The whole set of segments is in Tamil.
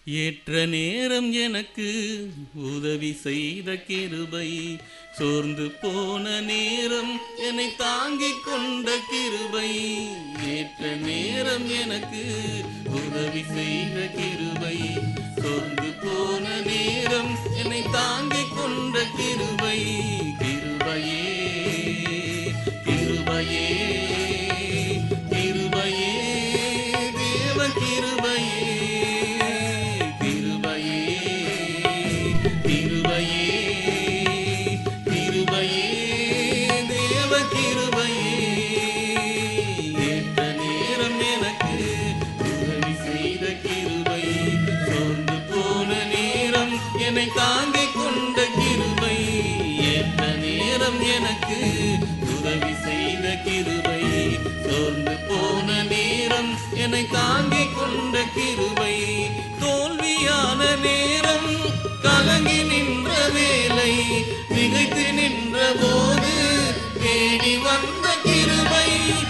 ஏற்ற நேரம் எனக்கு உதவி செய்த கிருபை சோர்ந்து போன நேரம் என்னை தாங்கிக் கொண்ட கிருபை ஏற்ற நேரம் எனக்கு உதவி செய்த கிருபை சோர்ந்து போன நேரம் என்னை தாங்கிக் கொண்ட கிருபை கிருபையே கிருபையே கிருபையே தேவ கிருபையே கிருபையே கிருபையே கிருபையே தேவ கிருபையே ஏற்ற நேரம் எனக்கு உதவி செய்த கிருபை சோர்ந்து போன நேரம் என்னை தாங்கிக் கொண்ட கிருபை ஏற்ற நேரம் எனக்கு உதவி செய்த கிருபை சோர்ந்து போன நேரம் என்னை தாங்கிக் கொண்ட கிருபை தோல்வியான நேரம் கலங்கி நின்ற வேலை திகைத்து நின்ற போது தேடி வந்த கிருபை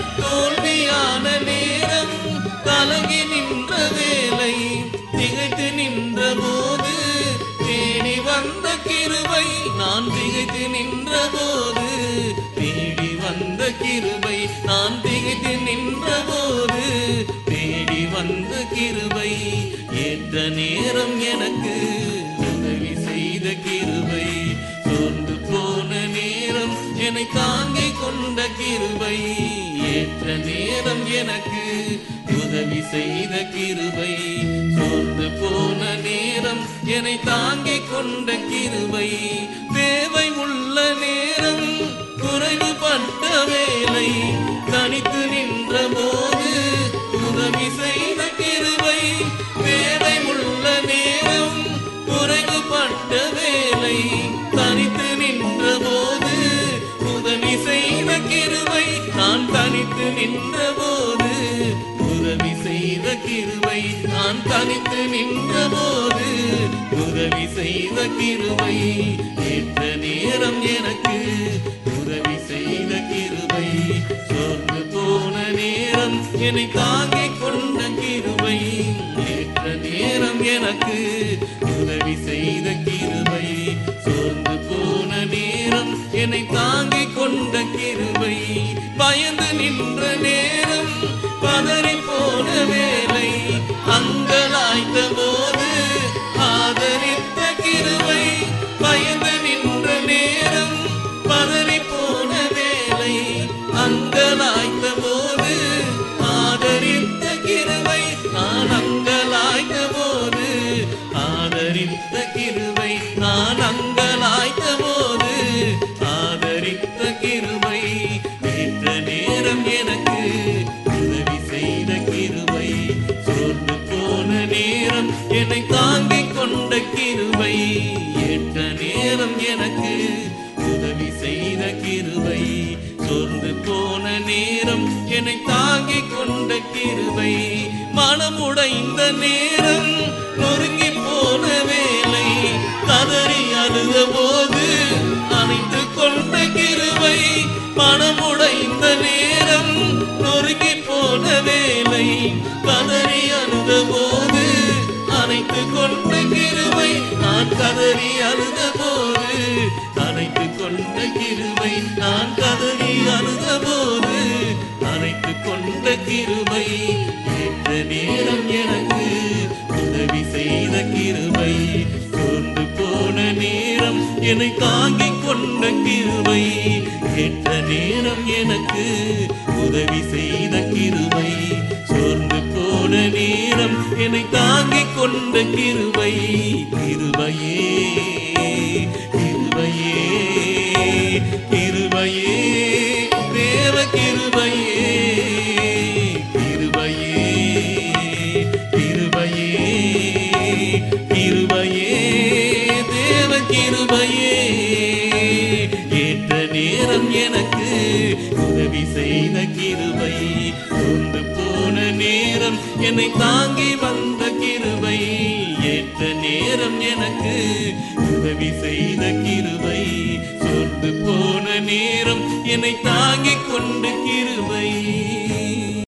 தோல்வியான நேரம் கலங்கி நின்ற வேலை திகைத்து நின்ற போது தேடி வந்த கிருபை நான் திகைத்து நின்ற போது தேடி வந்த கிருபை நான் திகைத்து நின்ற போது தேடி வந்த கிருபை ஏற்ற நேரம் எனக்கு உதவி செய்த கிருபை சோர்ந்து போன நேரம் என்னை தாங்கிக் கொண்ட கிருபை ஏற்ற நேரம் எனக்கு உதவி செய்த கிருபை சோர்ந்து போன நேரம் என்னை தாங்கிக் கொண்ட கிருபை தேவை உள்ள நேரம் குறைவுபட்ட வேலை தனித்து நின்ற போது உதவி செய்த கிருபை தேவை உள்ள நேரம் குறைவுபட்ட வேலை தனித்து நின்ற போது உதவி செய்த கிருபை நான் தனித்து நின்ற போது உதவி செய்த கிருபை நான் தனித்து நின்ற போது உதவி செய்த கிருபை ஏற்ற நேரம் எனக்கு உதவி செய்த கிருபை சோர்ந்து போன நேரம் என்னை தாங்கிக் கொண்ட கிருபை ஏற்ற நேரம் எனக்கு உதவி செய்த கிருபை சோர்ந்து போன நேரம் என்னை தாங்கிக் கொண்ட கிருபை பயந்து நின்ற நேரம் பதறி போன வேலை அங்கலாய்த்த போது ஆதரித்த கிருபை பயந்து நின்ற நேரம் பதறி போன வேலை அங்கலாய்த்த போது ஆதரித்த கிருபை நான் அங்கலாய்த்த போது ஆதரித்த கிருபை நான் அங்கலாய்த்த போது ஆதரித்த கிருபை ஏற்ற நேரம் எனக்கு உதவி செய்த கிருபை சோர்ந்து போன நேரம் என்னை தாங்கிக் கொண்ட கிருபை ஏற்ற நேரம் எனக்கு உதவி செய்த கிருபை சோர்ந்து போன நேரம் என்னை தாங்கிக் கொண்ட கிருபை மனமுடைந்த நேரம் நொறுங்கி போன வேலை கதறி அழுத போது அணைத்து கொண்ட கிருபை மனமுடைந்த நேரம் நொறுங்கி போன வேலை கதறி அழுத போது அணைத்து கொண்ட கிருபை நான் கதறி அழுத போது அணைத்து கொண்ட கிருபை நான் கதறி அழுத போது அணைத்து கொண்ட கிருபை ஏற்ற நேரம் எனக்கு உதவி செய்த கிருபை சோர்ந்து போன நேரம் என்னை தாங்கிக் கொண்ட கிருபை ஏற்ற நேரம் எனக்கு உதவி செய்த கிருபை சோர்ந்து போன நேரம் என்னை தாங்கிக் கொண்ட கிருபை கிருபையே கிருபையே கிருபையே தேவ கிருபையே கிருபையே கிருபையே கிருபையே தேவ கிருபையே ஏற்ற நேரம் எனக்கு உதவி செய்த கிருபை கொண்டு போன நேரம் என்னை தாங்கி வந்த கிருபை ஏற்ற நேரம் எனக்கு உதவி செய்த கிருபை சொர்ந்து போன நேரம் என்னை தாங்கிக் கொண்ட கிருபை